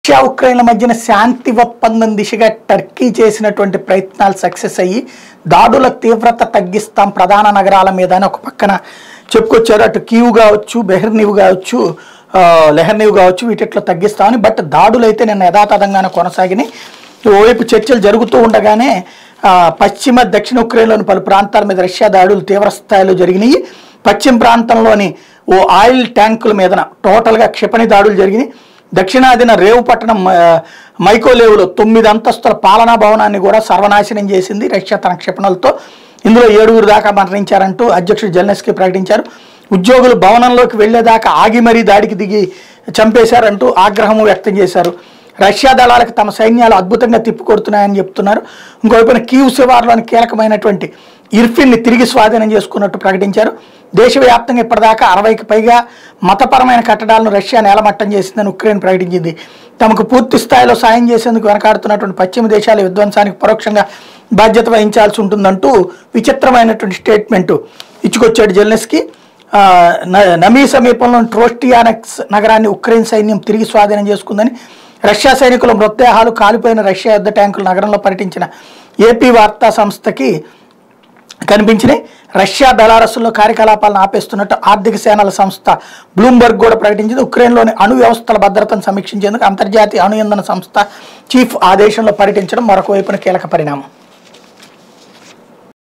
Russia ఉక్రెయిన్ల మధ్యన శాంతి ఒప్పందం దిశగా టర్కీ చేసినటువంటి ప్రయత్నాలు సక్సెస్ అయ్యి దాడుల తీవ్రత తగ్గిస్తాం ప్రధాన నగరాల మీద అని ఒక పక్కన చెప్పుకొచ్చారు అటు కీవ్ కావచ్చు బెహర్నీవ్ కావచ్చు ఆ, లెహర్నీవ్ కావచ్చు వీటిట్లో తగ్గిస్తామని బట్ దాడులు అయితే నిన్న యథాతథంగానే కొనసాగినాయి ఓవైపు చర్చలు జరుగుతూ ఉండగానే ఆ, పశ్చిమ దక్షిణ ఉక్రెయిన్లోని పలు ప్రాంతాల మీద రష్యా దాడులు తీవ్ర స్థాయిలో జరిగినాయి పశ్చిమ ప్రాంతంలోని ఓ ఆయిల్ ట్యాంకుల మీదన టోటల్గా క్షిపణి దాడులు జరిగినాయి దక్షిణాదిన రేవు పట్టణం ఆ, మైకోలేవులో తొమ్మిది అంతస్తుల పాలనా భవనాన్ని కూడా సర్వనాశనం చేసింది రష్యా తన క్షిపణులతో ఇందులో ఏడుగురు దాకా మరణించారంటూ అధ్యక్షుడు జెల్నెస్కీ ప్రకటించారు ఉద్యోగులు భవనంలోకి వెళ్లేదాకా ఆగి మరీ దాడికి దిగి చంపేశారంటూ ఆగ్రహము వ్యక్తం చేశారు రష్యా దళాలకు తమ సైన్యాలు అద్భుతంగా తిప్పికొడుతున్నాయని చెప్తున్నారు ఇంకోవైపున కీవ్ శివార్లోని కీలకమైనటువంటి ఇర్ఫిన్ని తిరిగి స్వాధీనం చేసుకున్నట్టు ప్రకటించారు దేశవ్యాప్తంగా ఇప్పటిదాకా అరవైకి పైగా మతపరమైన కట్టడాలను రష్యా నేలమట్టం చేసిందని ఉక్రెయిన్ ప్రకటించింది తమకు పూర్తి స్థాయిలో సాయం చేసేందుకు వెనకాడుతున్నటువంటి పశ్చిమ దేశాల విధ్వంసానికి పరోక్షంగా బాధ్యత వహించాల్సి ఉంటుందంటూ విచిత్రమైనటువంటి స్టేట్మెంట్ ఇచ్చుకొచ్చాడు జెల్నెస్కి ఆ, న- నమీ సమీపంలోని ట్రోస్టియానక్స్ నగరాన్ని ఉక్రెయిన్ సైన్యం తిరిగి స్వాధీనం చేసుకుందని రష్యా సైనికుల మృతదేహాలు కాలిపోయిన రష్యా యుద్ధ ట్యాంకులు నగరంలో పర్యటించిన ఏపీ వార్తా సంస్థకి కనిపించినాయి రష్యా బెలారస్లో కార్యకలాపాలను ఆపేస్తున్నట్టు ఆర్థిక సేనల సంస్థ బ్లూంబర్గ్ కూడా ప్రకటించింది ఉక్రెయిన్లోని అణు వ్యవస్థల భద్రతను సమీక్షించేందుకు అంతర్జాతీయ అణు ఇంధన సంస్థ చీఫ్ ఆ దేశంలో పర్యటించడం మరొక వైపున కీలక పరిణామం